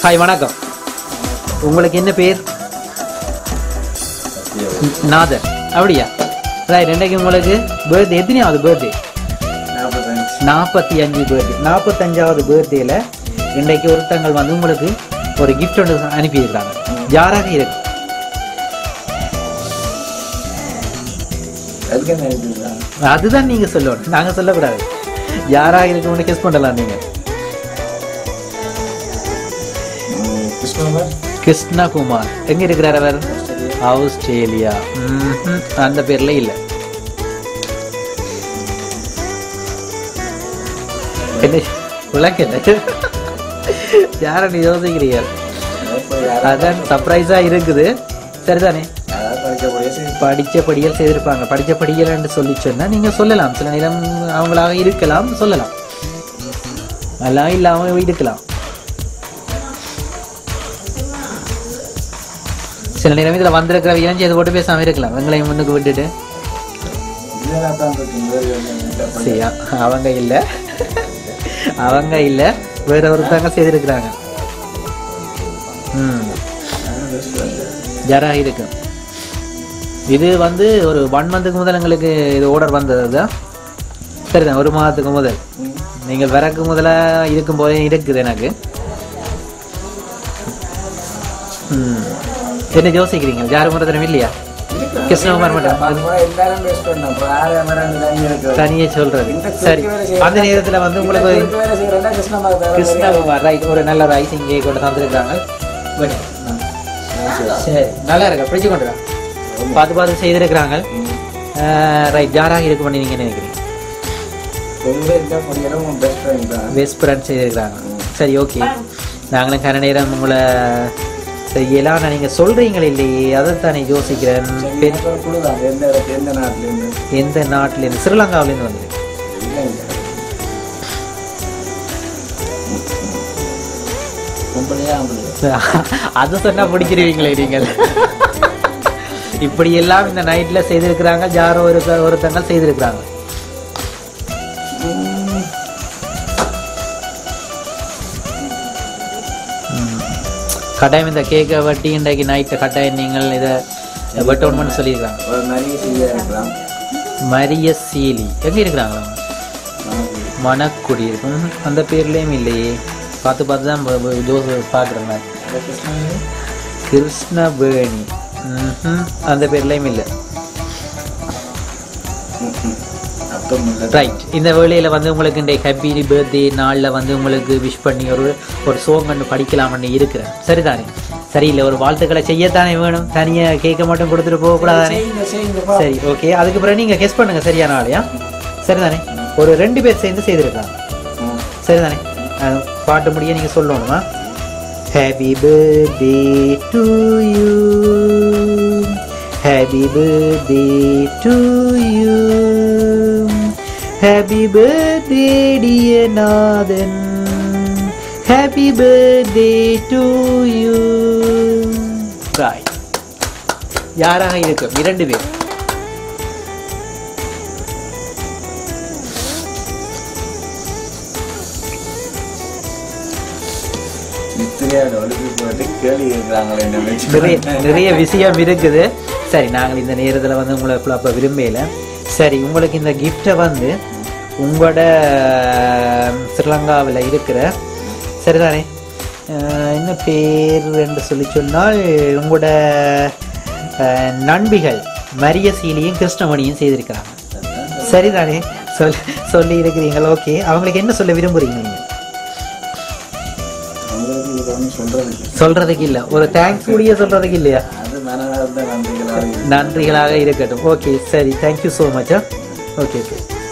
Hi வணக்கம் உங்களுக்கு என்ன பேர் நாதர் அப்படியா ரைட் இன்னைக்கு உங்களுக்கு பர்த்டே எத்தனையாவது பர்த்டே நாற்பத்தி அஞ்சு பர்த்டே நாற்பத்தஞ்சாவது பர்த்டேல இன்றைக்கு ஒருத்தங்கள் வந்து உங்களுக்கு ஒரு gift ஒன்று அனுப்பியிருக்காங்க யாராக இருக்கு அதுதான் நீங்க சொல்லணும் நாங்க சொல்லக்கூடாது யாராக இருக்கும்னு கெஸ் பண்ணலாம் நீங்க கிருஷ்ணகுமார் கிருஷ்ணகுமார் எங்க இருக்கிறார் அவர் ஆஸ்திரேலியா ம்ஹும். அந்த பேர்ல இல்ல என்ன விளக்கல யார நீ யோசிக்கிறீங்க அதான் சர்ப்ரைஸா இருக்குது சரிதானே படிச்ச படியல் செய்திருப்பாங்க படிச்ச படியல் சொல்லி சொன்னா நீங்க சொல்லலாம் சில நேரம் அவங்களாக இருக்கலாம் சொல்லலாம் எல்லாம் இல்லாம இருக்கலாம் சில நேரம் இதுல வந்திருக்கிற இளஞ்சி இது போட்டு பேசாம இருக்கலாம் வெங்களையும் முன்னுக்கு விட்டுட்டு சரியா அவங்க இல்ல அவங்க இல்ல வேற ஒருத்தவங்க செய்திருக்கிறாங்க ம் ஜரா இருக்கு இது வந்து ஒரு ஒன் மந்த்துக்கு முதல் எங்களுக்கு இது ஆர்டர் வந்தது தான் சரிதான் ஒரு மாதத்துக்கு முதல் நீங்கள் விறகு முதல்ல இருக்கும் போதே இருக்குது எனக்கு ம் என்ன யோசிக்கிறீங்க யாரும் முறை இல்லையா கிருஷ்ணகுமார் மட்டும் தனியே சொல்றது சரி அந்த நேரத்துல வந்து உங்களுக்கு கிருஷ்ணகுமார் ரைட் ஒரு நல்ல ஒரு ஐசிங் கேக் கொண்டு தந்துருக்காங்க Good. சரி நல்லா இருக்கா பிடிச்சு கொண்டு வா. பார்த்து பார்த்து செய்திருக்கிறாங்க ரைட் யாராக இருக்கு பண்ணி நீங்க நினைக்கிறீங்க வெஸ்ட் ஃப்ரெண்ட் செய்திருக்கிறாங்க சரி ஓகே நாங்களும் கர நேரம் உங்களை செய்யலாம் நான் நீங்க சொல்றீங்களே இல்லையே அதைத்தானே யோசிக்கிறேன் பெண் எந்த நாட்டுல இருந்து ஸ்ரீலங்காவில இருந்து வந்து அது சொன்னா பிடிச்சிருவீங்களே நீங்கள் இப்படி எல்லாம் இந்த நைட்ல செய்திருக்கிறாங்க யாரோ ஒரு ஒருத்தங்க செய்திருக்கிறாங்க ம். கட்டாயம் இந்த கேக்கை வட்டி இன்றைக்கு நைட்டு கட்டாயம் நீங்கள் இதை வெட்டணும்னு சொல்லியிருக்காங்க மரிய சீலி எங்க இருக்கிறாங்களா மணக்குடி இருக்கும் அந்த பேர்லயும் இல்லையே பார்த்து பார்த்து தான் ஜோஸ் பார்க்குறேன் நான் கிருஷ்ணவேணி ம்ஹும். அந்த பேர்லயும் இல்லை ரைட் இந்த வேளையில வந்து உங்களுக்கு இந்த ஹாப்பி பர்த்டே நாள்ல வந்து உங்களுக்கு விஷ் பண்ணி ஒரு ஒரு சோங் கண்டு படிக்கலாம்னு இருக்கிறேன் சரிதானே சரியில்லை ஒரு வாழ்த்துக்களை செய்யத்தானே வேணும் தனியா கேட்க மட்டும் கொடுத்துட்டு போக கூடாதானே சரி ஓகே அதுக்கு பிறகு நீங்க கெஸ் பண்ணுங்க சரியான ஆளையா சரிதானே ஒரு ரெண்டு பேர் சேர்ந்து செய்திருக்காங்க சரிதானே அஹ், பாட்டு முடிய நீங்க சொல்லணுமா happy birthday to you happy birthday to you happy birthday dear Nathan happy birthday to you ராய் யாராக இருக்கும் இரண்டு பேர் நிறைய நிறைய விஷயம் இருக்குது சரி நாங்கள் இந்த நேரத்தில் வந்து உங்களை அப்போ விரும்பல சரி உங்களுக்கு இந்த கிஃப்டை வந்து உங்களோட ஸ்ரீலங்காவில் இருக்கிற சரிதானே அஹ், என்ன பேர் என்று சொல்லி சொன்னால் உங்களோட அஹ், நண்பிகள் மரியசீலியும் கிருஷ்ணமணியும் செய்திருக்கிறாங்க சரிதானே சொல் சொல்லி இருக்கிறீங்களா ஓகே அவங்களுக்கு என்ன சொல்ல விரும்புறீங்க நீங்க சொல்றதுக்கு இல்ல ஒரு தேங்க்ஸ் கூடிய சொல்றதுக்கு இல்லையா நன்றிகளாக இருக்கட்டும் ஓகே சரி thank you so much okay okay